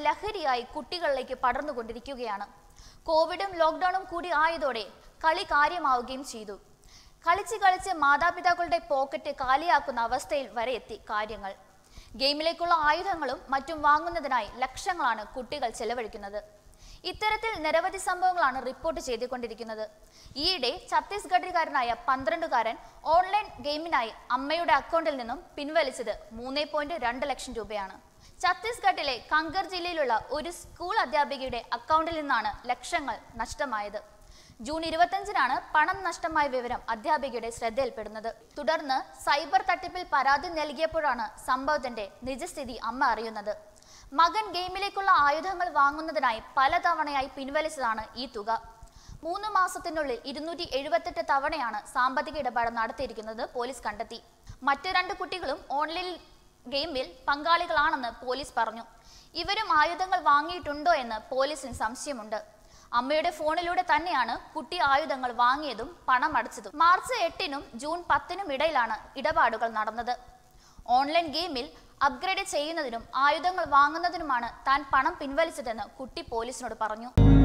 ലഹരിയായി കുട്ടികളിലേക്ക് പടർന്നുകൊണ്ടിരിക്കുകയാണ് കോവിഡും ലോക്ക്ഡൌണും കൂടി ആയതോടെ കളി കാര്യമാവുകയും ചെയ്തു കളിച്ച് കളിച്ച് മാതാപിതാക്കളുടെ പോക്കറ്റ് കാലിയാക്കുന്ന അവസ്ഥയിൽ വരെ എത്തി കാര്യങ്ങൾ ഗെയിമിലേക്കുള്ള ആയുധങ്ങളും മറ്റും വാങ്ങുന്നതിനായി ലക്ഷങ്ങളാണ് കുട്ടികൾ ചെലവഴിക്കുന്നത് ഇത്തരത്തിൽ നിരവധി സംഭവങ്ങളാണ് റിപ്പോർട്ട് ചെയ്തുകൊണ്ടിരിക്കുന്നത് ഈയിടെ ഛത്തീസ്ഗഡുകാരനായ പന്ത്രണ്ടുകാരൻ ഓൺലൈൻ ഗെയിമിനായി അമ്മയുടെ അക്കൗണ്ടിൽ നിന്നും പിൻവലിച്ചത് മൂന്ന് പോയിന്റ് രണ്ട് ലക്ഷം രൂപയാണ് ഛത്തീസ്ഗഡിലെ കങ്കർ ജില്ലയിലുള്ള ഒരു സ്കൂൾ അധ്യാപികയുടെ അക്കൗണ്ടിൽ നിന്നാണ് ലക്ഷങ്ങൾ നഷ്ടമായത് ജൂൺ ഇരുപത്തഞ്ചിനാണ് പണം നഷ്ടമായ വിവരം അധ്യാപികയുടെ ശ്രദ്ധയിൽപ്പെടുന്നത് തുടർന്ന് സൈബർ തട്ടിപ്പിൽ പരാതി നൽകിയപ്പോഴാണ് സംഭവത്തിന്റെ നിജസ്ഥിതി അമ്മ അറിയുന്നത് മകൻ ഗെയിമിലേക്കുള്ള ആയുധങ്ങൾ വാങ്ങുന്നതിനായി പലതവണയായി പിൻവലിച്ചതാണ് ഈ തുക മൂന്ന് മാസത്തിനുള്ളിൽ ഇരുന്നൂറ്റി എഴുപത്തെട്ട് തവണയാണ് സാമ്പത്തിക ഇടപാട് നടത്തിയിരിക്കുന്നത് പോലീസ് കണ്ടെത്തി മറ്റു രണ്ട് കുട്ടികളും ഓൺലൈൻ ഗെയിമിൽ പങ്കാളികളാണെന്ന് പോലീസ് പറഞ്ഞു ഇവരും ആയുധങ്ങൾ വാങ്ങിയിട്ടുണ്ടോ എന്ന് പോലീസിന് സംശയമുണ്ട് അമ്മയുടെ ഫോണിലൂടെ തന്നെയാണ് കുട്ടി ആയുധങ്ങൾ വാങ്ങിയതും പണം അടച്ചതും മാർച്ച് എട്ടിനും ജൂൺ പത്തിനും ഇടയിലാണ് ഇടപാടുകൾ നടന്നത് ഓൺലൈൻ ഗെയിമിൽ അപ്ഗ്രേഡ് ചെയ്യുന്നതിനും ആയുധങ്ങൾ വാങ്ങുന്നതിനുമാണ് താൻ പണം പിൻവലിച്ചതെന്ന് കുട്ടി പോലീസിനോട് പറഞ്ഞു